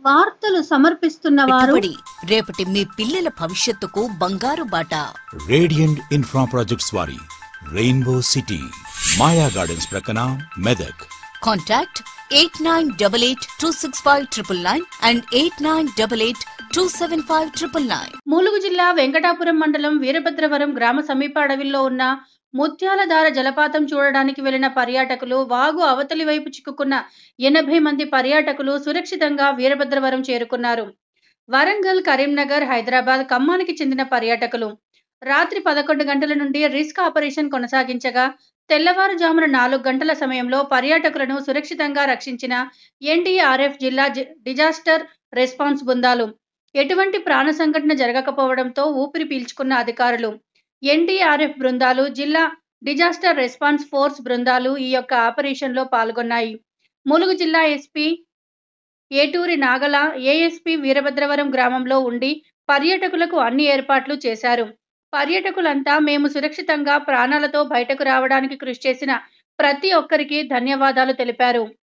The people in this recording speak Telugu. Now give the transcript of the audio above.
వార్తలు సమర్పిస్తున్న వారు పెట్టుబడి రేపటి మీ పిల్లల భవిష్యత్తుకు బంగారు బాట రేడియంట్ ఇన్ఫ్రా ప్రాజెక్ట్స్ వారి రెయిన్బో సిటీ మాయా గార్డెన్స్ ప్రక్కన Medak contact eight nine double eight two six five triple nine and eight nine double eight two seven five triple nine Mulugu జిల్లా వెంకటాపురం మండలం వీరభద్రవరం గ్రామ సమీప అడవిలో ఉన్న ముత్యాలధార జలపాతం చూడడానికి వెళ్లిన పర్యాటకులు వాగు అవతలి వైపు చిక్కుకున్న ఎనభై మంది పర్యాటకులు సురక్షితంగా వీరభద్రవరం చేరుకున్నారు వరంగల్ కరీంనగర్ హైదరాబాద్ ఖమ్మానికి చెందిన పర్యాటకులు రాత్రి పదకొండు గంటల నుండి రిస్క్ ఆపరేషన్ కొనసాగించగా తెల్లవారుజామున నాలుగు గంటల సమయంలో పర్యాటకులను సురక్షితంగా రక్షించిన ఎన్డీఆర్ఎఫ్ జిల్లా జి- డిజాస్టర్ రెస్పాన్స్ బృందాలు ఎటువంటి ప్రాణ సంఘటన జరగకపోవడంతో ఊపిరి పీల్చుకున్న అధికారులు ఎన్డీఆర్ఎఫ్ బృందాలు జిల్లా డిజాస్టర్ రెస్పాన్స్ ఫోర్స్ బృందాలు ఈ యొక్క ఆపరేషన్లో పాల్గొన్నాయి ములుగు జిల్లా ఎస్పీ ఏటూరి నాగల ఏఎస్పీ వీరభద్రవరం గ్రామంలో ఉండి పర్యాటకులకు అన్ని ఏర్పాట్లు చేశారు పర్యాటకులంతా మేము సురక్షితంగా ప్రాణాలతో బయటకు రావడానికి కృషి చేసిన ప్రతి ఒక్కరికి ధన్యవాదాలు తెలిపారు